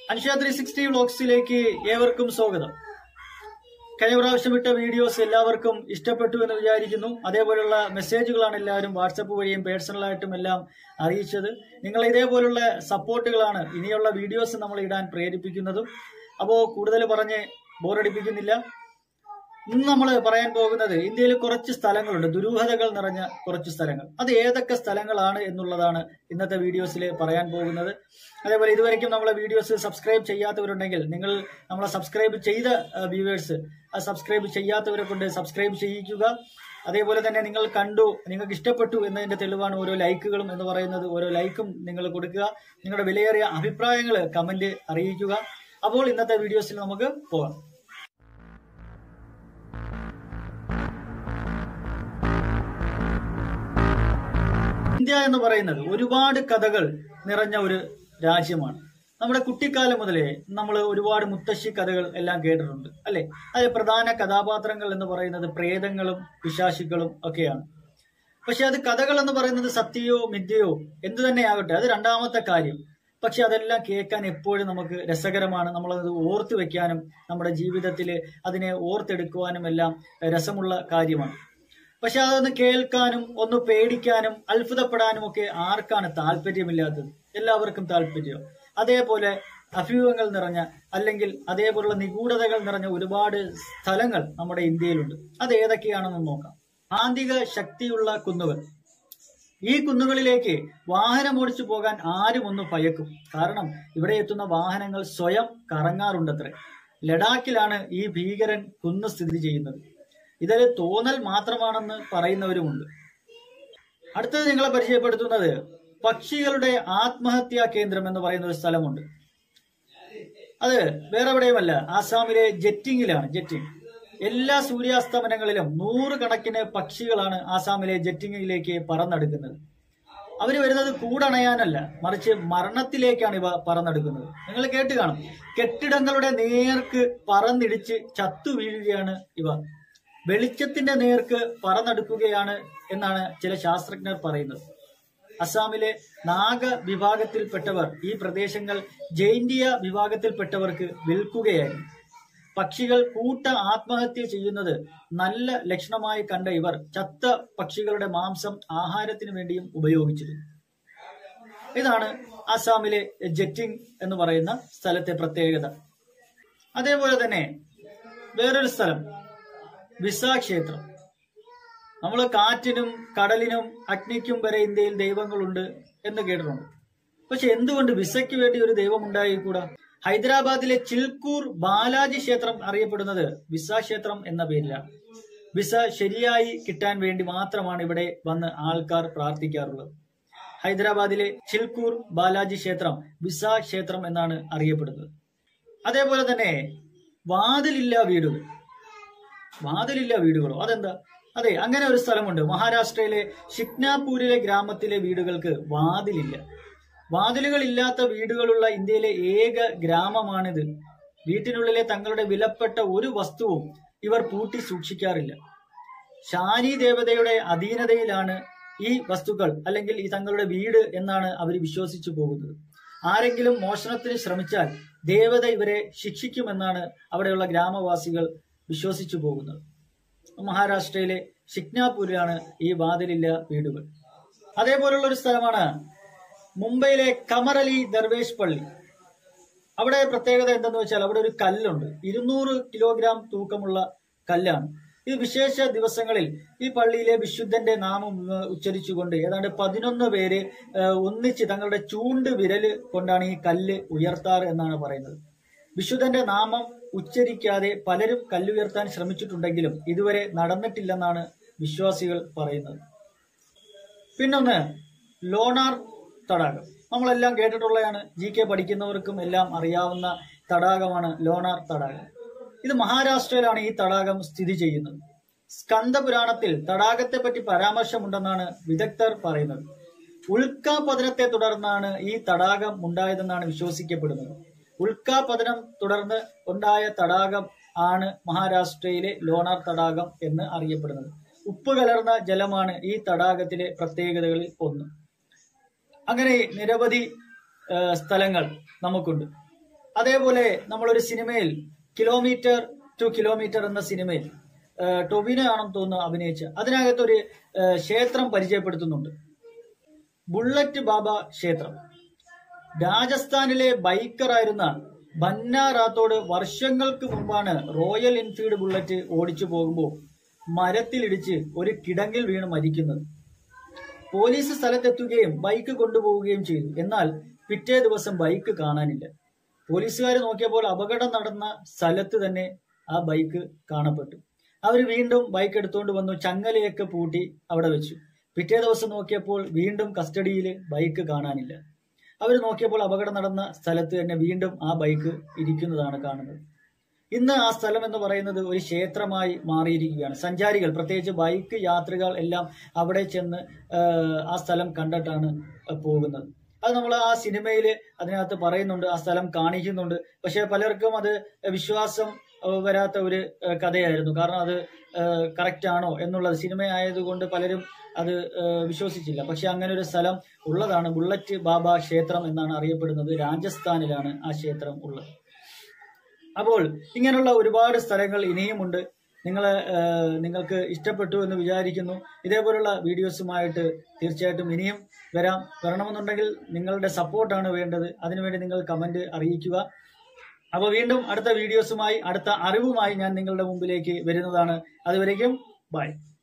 Ansha three sixty വ്ളോഗ്സിലേക്ക് ഏവർക്കും സ്വാഗതം കഴിഞ്ഞ പ്രാവശ്യം ഇട്ട വീഡിയോസ് എല്ലാവർക്കും ഇഷ്ടപ്പെട്ടു എന്ന് വിചാരിക്കുന്നു അതേപോലുള്ള മെസ്സേജുകളാണ് എല്ലാവരും വാട്സപ്പ് വഴിയും പേഴ്സണലായിട്ടും എല്ലാം അറിയിച്ചത് നിങ്ങൾ ഇതേപോലുള്ള സപ്പോർട്ടുകളാണ് ഇനിയുള്ള വീഡിയോസ് നമ്മൾ ഇടാൻ പ്രേരിപ്പിക്കുന്നതും അപ്പോൾ കൂടുതൽ പറഞ്ഞ് ബോറടിപ്പിക്കുന്നില്ല ഇന്ന് നമ്മൾ പറയാൻ പോകുന്നത് ഇന്ത്യയിൽ കുറച്ച് സ്ഥലങ്ങളുണ്ട് ദുരൂഹതകൾ നിറഞ്ഞ കുറച്ച് സ്ഥലങ്ങൾ അത് ഏതൊക്കെ സ്ഥലങ്ങളാണ് എന്നുള്ളതാണ് ഇന്നത്തെ വീഡിയോസിൽ പറയാൻ പോകുന്നത് അതേപോലെ ഇതുവരെയ്ക്കും നമ്മളെ വീഡിയോസ് സബ്സ്ക്രൈബ് ചെയ്യാത്തവരുണ്ടെങ്കിൽ നിങ്ങൾ നമ്മളെ സബ്സ്ക്രൈബ് ചെയ്ത വ്യൂവേഴ്സ് ആ സബ്സ്ക്രൈബ് ചെയ്യാത്തവരെ കൊണ്ട് സബ്സ്ക്രൈബ് ചെയ്യിക്കുക അതേപോലെ തന്നെ നിങ്ങൾ കണ്ടു നിങ്ങൾക്ക് ഇഷ്ടപ്പെട്ടു എന്നതിന്റെ തെളിവാണ് ഓരോ ലൈക്കുകളും എന്ന് പറയുന്നത് ഓരോ ലൈക്കും നിങ്ങൾ കൊടുക്കുക നിങ്ങളുടെ വിലയേറിയ അഭിപ്രായങ്ങൾ കമന്റ് അറിയിക്കുക അപ്പോൾ ഇന്നത്തെ വീഡിയോസിൽ നമുക്ക് പോകാം ഇന്ത്യ എന്ന് പറയുന്നത് ഒരുപാട് കഥകൾ നിറഞ്ഞ ഒരു രാജ്യമാണ് നമ്മുടെ കുട്ടിക്കാലം മുതലേ നമ്മൾ ഒരുപാട് മുത്തശ്ശി കഥകൾ എല്ലാം കേട്ടിട്ടുണ്ട് അല്ലെ അതിൽ പ്രധാന കഥാപാത്രങ്ങൾ എന്ന് പറയുന്നത് പ്രേതങ്ങളും പിശാശികളും ഒക്കെയാണ് പക്ഷെ അത് കഥകൾ എന്ന് പറയുന്നത് സത്യമോ മിഥ്യയോ എന്തു തന്നെയാകട്ടെ അത് രണ്ടാമത്തെ കാര്യം പക്ഷെ അതെല്ലാം കേൾക്കാൻ എപ്പോഴും നമുക്ക് രസകരമാണ് നമ്മളത് ഓർത്തു വെക്കാനും നമ്മുടെ ജീവിതത്തിൽ അതിനെ ഓർത്തെടുക്കുവാനും എല്ലാം രസമുള്ള കാര്യമാണ് പക്ഷെ അതൊന്ന് കേൾക്കാനും ഒന്ന് പേടിക്കാനും അത്ഭുതപ്പെടാനും ഒക്കെ ആർക്കാണ് താല്പര്യമില്ലാത്തത് എല്ലാവർക്കും താല്പര്യം അതേപോലെ അഭ്യൂഹങ്ങൾ നിറഞ്ഞ അല്ലെങ്കിൽ അതേപോലുള്ള നിഗൂഢതകൾ നിറഞ്ഞ ഒരുപാട് സ്ഥലങ്ങൾ നമ്മുടെ ഇന്ത്യയിലുണ്ട് അത് ഏതൊക്കെയാണെന്ന് നോക്കാം ആന്തിക ശക്തിയുള്ള കുന്നുകൾ ഈ കുന്നുകളിലേക്ക് വാഹനം ഓടിച്ചു പോകാൻ ആരും ഒന്ന് ഭയക്കും കാരണം ഇവിടെ എത്തുന്ന വാഹനങ്ങൾ സ്വയം കറങ്ങാറുണ്ടത്രേ ലഡാക്കിലാണ് ഈ ഭീകരൻ കുന്ന് സ്ഥിതി ചെയ്യുന്നത് ഇതൊരു തോന്നൽ മാത്രമാണെന്ന് പറയുന്നവരുമുണ്ട് അടുത്തത് നിങ്ങളെ പരിചയപ്പെടുത്തുന്നത് പക്ഷികളുടെ ആത്മഹത്യാ കേന്ദ്രം എന്ന് പറയുന്ന ഒരു സ്ഥലമുണ്ട് അത് വേറെ എവിടെയുമല്ല ആസാമിലെ ജെറ്റിങ്ങിലാണ് ജെറ്റിംഗ് എല്ലാ സൂര്യാസ്തമനങ്ങളിലും നൂറുകണക്കിന് പക്ഷികളാണ് ആസാമിലെ ജെറ്റിങ്ങിലേക്ക് പറന്നെടുക്കുന്നത് അവർ വരുന്നത് കൂടണയാനല്ല മറിച്ച് മരണത്തിലേക്കാണ് ഇവ പറന്നെടുക്കുന്നത് നിങ്ങൾ കേട്ട് കാണും കെട്ടിടങ്ങളുടെ നേർക്ക് പറന്നിടിച്ച് ചത്തു വീഴുകയാണ് ഇവ വെളിച്ചത്തിന്റെ നേർക്ക് പറന്നെടുക്കുകയാണ് എന്നാണ് ചില ശാസ്ത്രജ്ഞർ പറയുന്നത് അസാമിലെ നാഗ വിഭാഗത്തിൽപ്പെട്ടവർ ഈ പ്രദേശങ്ങൾ ജൈന്തിയ വിഭാഗത്തിൽപ്പെട്ടവർക്ക് വിൽക്കുകയായിരുന്നു പക്ഷികൾ കൂട്ട ആത്മഹത്യ ചെയ്യുന്നത് നല്ല ലക്ഷണമായി കണ്ട ഇവർ ചത്ത പക്ഷികളുടെ മാംസം ആഹാരത്തിന് വേണ്ടിയും ഉപയോഗിച്ചിരുന്നു ഇതാണ് ആസാമിലെ ജെറ്റിംഗ് എന്ന് പറയുന്ന സ്ഥലത്തെ പ്രത്യേകത അതേപോലെ തന്നെ വേറൊരു സ്ഥലം വിസ ക്ഷേത്രം നമ്മൾ കാറ്റിനും കടലിനും അഗ്നിക്കും വരെ ഇന്ത്യയിൽ ദൈവങ്ങളുണ്ട് എന്ന് കേട്ടിട്ടുണ്ട് പക്ഷെ എന്തുകൊണ്ട് വിസയ്ക്ക് വേണ്ടി ഒരു ദൈവം ഉണ്ടായിക്കൂടാ ഹൈദരാബാദിലെ ചിൽക്കൂർ ബാലാജി ക്ഷേത്രം അറിയപ്പെടുന്നത് വിസ ക്ഷേത്രം എന്ന പേരിലാണ് വിസ ശരിയായി കിട്ടാൻ വേണ്ടി മാത്രമാണ് ഇവിടെ വന്ന് ആൾക്കാർ പ്രാർത്ഥിക്കാറുള്ളത് ഹൈദരാബാദിലെ ചിൽക്കൂർ ബാലാജി ക്ഷേത്രം വിസ ക്ഷേത്രം എന്നാണ് അറിയപ്പെടുന്നത് അതേപോലെ തന്നെ വാതിലില്ല വീടുകൾ വാതിലില്ല വീടുകളോ അതെന്താ അതെ അങ്ങനെ ഒരു സ്ഥലമുണ്ട് മഹാരാഷ്ട്രയിലെ ഷിക്നാപൂരിലെ ഗ്രാമത്തിലെ വീടുകൾക്ക് വാതിലില്ല വാതിലുകൾ ഇല്ലാത്ത വീടുകളുള്ള ഇന്ത്യയിലെ ഏക ഗ്രാമമാണിത് വീട്ടിനുള്ളിലെ തങ്ങളുടെ വിലപ്പെട്ട ഒരു വസ്തുവും ഇവർ പൂട്ടി സൂക്ഷിക്കാറില്ല ശാനി ദേവതയുടെ അധീനതയിലാണ് ഈ വസ്തുക്കൾ അല്ലെങ്കിൽ ഈ തങ്ങളുടെ വീട് എന്നാണ് അവർ വിശ്വസിച്ചു പോകുന്നത് ആരെങ്കിലും മോഷണത്തിന് ശ്രമിച്ചാൽ ദേവത ഇവരെ ശിക്ഷിക്കുമെന്നാണ് അവിടെയുള്ള ഗ്രാമവാസികൾ വിശ്വസിച്ചു പോകുന്നത് മഹാരാഷ്ട്രയിലെ ഷിക്നാപൂരിലാണ് ഈ വാതിലില്ല വീടുകൾ അതേപോലുള്ള ഒരു സ്ഥലമാണ് മുംബൈയിലെ കമറലി ദർവേഷ് പള്ളി അവിടെ പ്രത്യേകത എന്തെന്ന് വെച്ചാൽ അവിടെ ഒരു കല്ലുണ്ട് ഇരുന്നൂറ് കിലോഗ്രാം തൂക്കമുള്ള കല്ലാണ് ഈ വിശേഷ ദിവസങ്ങളിൽ ഈ പള്ളിയിലെ വിശുദ്ധന്റെ നാമം ഉച്ചരിച്ചുകൊണ്ട് ഏതാണ്ട് പതിനൊന്ന് പേര് ഒന്നിച്ച് തങ്ങളുടെ ചൂണ്ട് വിരല് കൊണ്ടാണ് ഈ കല്ല് ഉയർത്താറ് എന്നാണ് പറയുന്നത് വിശുദ്ധന്റെ നാമം ഉച്ചരിക്കാതെ പലരും കല്ലുയർത്താൻ ശ്രമിച്ചിട്ടുണ്ടെങ്കിലും ഇതുവരെ നടന്നിട്ടില്ലെന്നാണ് വിശ്വാസികൾ പറയുന്നത് പിന്നൊന്ന് ലോണാർ തടാകം നമ്മളെല്ലാം കേട്ടിട്ടുള്ളതാണ് ജി കെ പഠിക്കുന്നവർക്കും എല്ലാം അറിയാവുന്ന തടാകമാണ് ലോണാർ തടാകം ഇത് മഹാരാഷ്ട്രയിലാണ് ഈ തടാകം സ്ഥിതി ചെയ്യുന്നത് സ്കന്ദപുരാണത്തിൽ തടാകത്തെ പറ്റി പരാമർശമുണ്ടെന്നാണ് വിദഗ്ധർ പറയുന്നത് ഉൽക്കാപതനത്തെ തുടർന്നാണ് ഈ തടാകം ഉണ്ടായതെന്നാണ് വിശ്വസിക്കപ്പെടുന്നത് ഉൽക്കാപതനം തുടർന്ന് ഉണ്ടായ തടാകം ആണ് മഹാരാഷ്ട്രയിലെ ലോണാർ തടാകം എന്ന് അറിയപ്പെടുന്നത് ഉപ്പ് കലർന്ന ജലമാണ് ഈ തടാകത്തിലെ പ്രത്യേകതകളിൽ ഒന്ന് അങ്ങനെ നിരവധി ആ, സ്ഥലങ്ങൾ നമുക്കുണ്ട് അതേപോലെ നമ്മളൊരു സിനിമയിൽ കിലോമീറ്റർ ടു കിലോമീറ്റർ എന്ന സിനിമയിൽ ആ, ടൊവിനോ ആണെന്ന് തോന്നുന്നു അഭിനയിച്ച അതിനകത്ത് ഒരു ആ, ക്ഷേത്രം പരിചയപ്പെടുത്തുന്നുണ്ട് ബുള്ളറ്റ് ബാബ ക്ഷേത്രം രാജസ്ഥാനിലെ ബൈക്കറായിരുന്ന ബന്ന റാത്തോഡ് വർഷങ്ങൾക്ക് മുമ്പാണ് റോയൽ എൻഫീൽഡ് ബുള്ളറ്റ് ഓടിച്ചു പോകുമ്പോൾ മരത്തിലിടിച്ച് ഒരു കിടങ്ങിൽ വീണ് മരിക്കുന്നത് പോലീസ് സ്ഥലത്തെത്തുകയും ബൈക്ക് കൊണ്ടുപോവുകയും ചെയ്തു എന്നാൽ പിറ്റേ ദിവസം ബൈക്ക് കാണാനില്ല പോലീസുകാർ നോക്കിയപ്പോൾ അപകടം നടന്ന സ്ഥലത്ത് തന്നെ ആ ബൈക്ക് കാണപ്പെട്ടു അവർ വീണ്ടും ബൈക്ക് എടുത്തുകൊണ്ട് വന്നു ചങ്ങലയൊക്കെ പൂട്ടി അവിടെ വെച്ചു പിറ്റേ ദിവസം നോക്കിയപ്പോൾ വീണ്ടും കസ്റ്റഡിയിൽ ബൈക്ക് കാണാനില്ല അവർ നോക്കിയപ്പോൾ അപകടം നടന്ന സ്ഥലത്ത് തന്നെ വീണ്ടും ആ ബൈക്ക് ഇരിക്കുന്നതാണ് കാണുന്നത് ഇന്ന് ആ സ്ഥലം എന്ന് പറയുന്നത് ഒരു ക്ഷേത്രമായി മാറിയിരിക്കുകയാണ് സഞ്ചാരികൾ പ്രത്യേകിച്ച് ബൈക്ക് യാത്രികൾ എല്ലാം അവിടെ ചെന്ന് ആ, ആ സ്ഥലം കണ്ടിട്ടാണ് പോകുന്നത് അത് നമ്മൾ ആ സിനിമയിൽ അതിനകത്ത് പറയുന്നുണ്ട് ആ സ്ഥലം കാണിക്കുന്നുണ്ട് പക്ഷെ പലർക്കും അത് വിശ്വാസം ആ, വരാത്ത ഒരു ആ, കഥയായിരുന്നു കാരണം അത് കറക്റ്റ് ആണോ എന്നുള്ളത് സിനിമ ആയതുകൊണ്ട് പലരും അത് ആ, വിശ്വസിച്ചില്ല പക്ഷെ അങ്ങനെ ഒരു സ്ഥലം ഉള്ളതാണ് ബുള്ളറ്റ് ബാബ ക്ഷേത്രം എന്നാണ് അറിയപ്പെടുന്നത് രാജസ്ഥാനിലാണ് ആ ക്ഷേത്രം ഉള്ളത് അപ്പോൾ ഇങ്ങനെയുള്ള ഒരുപാട് സ്ഥലങ്ങൾ ഇനിയുമുണ്ട് നിങ്ങൾ നിങ്ങൾക്ക് ഇഷ്ടപ്പെട്ടു എന്ന് വിചാരിക്കുന്നു ഇതേപോലുള്ള വീഡിയോസുമായിട്ട് തീർച്ചയായിട്ടും ഇനിയും വരാം വരണമെന്നുണ്ടെങ്കിൽ നിങ്ങളുടെ സപ്പോർട്ടാണ് വേണ്ടത് അതിനുവേണ്ടി നിങ്ങൾ കമന്റ് അറിയിക്കുക അപ്പോൾ വീണ്ടും അടുത്ത വീഡിയോസുമായി അടുത്ത അറിവുമായി ഞാൻ നിങ്ങളുടെ മുമ്പിലേക്ക് വരുന്നതാണ് അതുവരേക്കും ബൈ